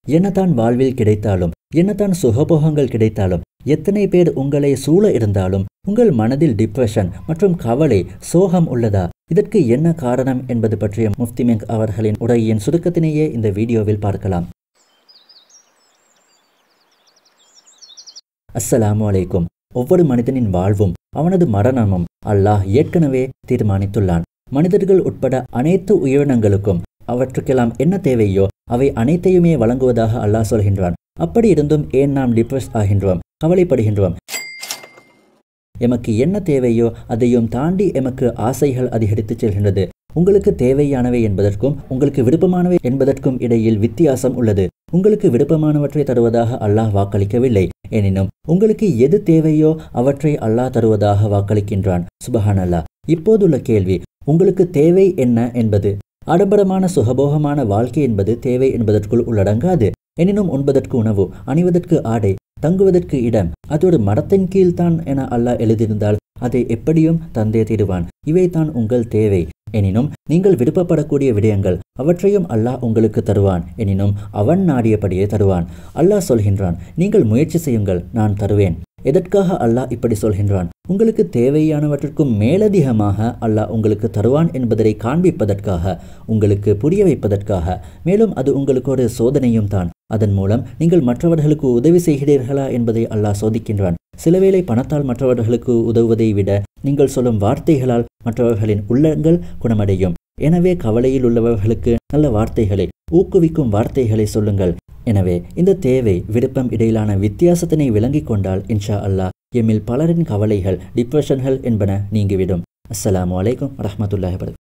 என்னதான் வாழ்வில் கிடைத்தாலும் என்னதான் சுகபோகங்கள் கிடைத்தாலும் எத்தனை பேர் உங்களை சூழ இருந்தாலும் உங்கள் மனதில் டிப்ரெஷன் மற்றும் கவலை சோகம் உள்ளதா இதற்கு என்ன காரணம் என்பது பற்றிய முஃப்தி மெங் அவர்களின் உரையின் சுருக்கத்தினையே இந்த வீடியோவில் பார்க்கலாம் அஸ்ஸலாமு அலைக்கும் ஒவ்வொரு மனிதனின் வாழ்வும் அவனது மரணமும் அல்லாஹ் ஏற்கனவே தீர்மானித்துள்ளான் மனிதர்கள் உட்பட அனைத்து உயிரினங்களுக்கும் அவற்றுக்கெல்லாம் என்ன தேவையோ அவை அனைத்தையுமே வழங்குவதாக அல்லாஹ் சொல்கின்றான் அப்படி இருந்தும் ஏன் நாம் டிப்ரெஸ் ஆகின்றோம் கவலைப்படுகின்றோம் எமக்கு என்ன தேவையோ அதையும் தாண்டி எமக்கு ஆசைகள் அதிகரித்து செல்கின்றது உங்களுக்கு தேவையானவை என்பதற்கும் உங்களுக்கு விருப்பமானவை என்பதற்கும் இடையில் வித்தியாசம் உள்ளது உங்களுக்கு விருப்பமானவற்றை தருவதாக அல்லாஹ் வாக்களிக்கவில்லை எனினும் உங்களுக்கு எது தேவையோ அவற்றை அல்லாஹ் தருவதாக வாக்களிக்கின்றான் சுபஹான் அல்லாஹ் இப்போதுள்ள கேள்வி உங்களுக்கு தேவை என்ன என்பது ஆடம்பரமான சுகபோகமான வாழ்க்கை என்பது தேவை என்பதற்குள் உள்ளடங்காது எனினும் உண்பதற்கு உணவு அணிவதற்கு ஆடை தங்குவதற்கு இடம் அது ஒரு மரத்தின் கீழ்தான் என அல்லாஹ் எழுதியிருந்தால் அதை எப்படியும் தந்தே தீருவான் இவைதான் உங்கள் தேவை எனினும் நீங்கள் விருப்பப்படக்கூடிய விடயங்கள் அவற்றையும் அல்லாஹ் உங்களுக்கு தருவான் எனினும் அவன் நாடியபடியே தருவான் அல்லாஹ் சொல்கின்றான் நீங்கள் முயற்சி செய்யுங்கள் நான் தருவேன் எதற்காக அல்லாஹ் இப்படி சொல்கின்றான் உங்களுக்கு தேவையானவற்றிற்கும் மேலதிகமாக அல்லாஹ் உங்களுக்கு தருவான் என்பதை காண்பிப்பதற்காக உங்களுக்கு புரிய வைப்பதற்காக மேலும் அது உங்களுக்கு ஒரு சோதனையும் தான் அதன் மூலம் நீங்கள் மற்றவர்களுக்கு உதவி செய்கிறீர்களா என்பதை அல்லாஹ் சோதிக்கின்றான் சிலவேளை பணத்தால் மற்றவர்களுக்கு உதவுவதை விட நீங்கள் சொல்லும் வார்த்தைகளால் மற்றவர்களின் உள்ளங்கள் குணமடையும் எனவே கவலையில் உள்ளவர்களுக்கு நல்ல வார்த்தைகளை ஊக்குவிக்கும் வார்த்தைகளை சொல்லுங்கள் எனவே இந்த தேவை விருப்பம் இடையிலான வித்தியாசத்தினை விளங்கிக் கொண்டால் இன்ஷா அல்லாஹ் எம்மில் பலரின் கவலைகள் டிப்ரெஷன்கள் என்பன நீங்கிவிடும் அஸ்ஸலாமு அலைக்கும் வரஹமத்துல்லாஹி வபரகாத்துஹு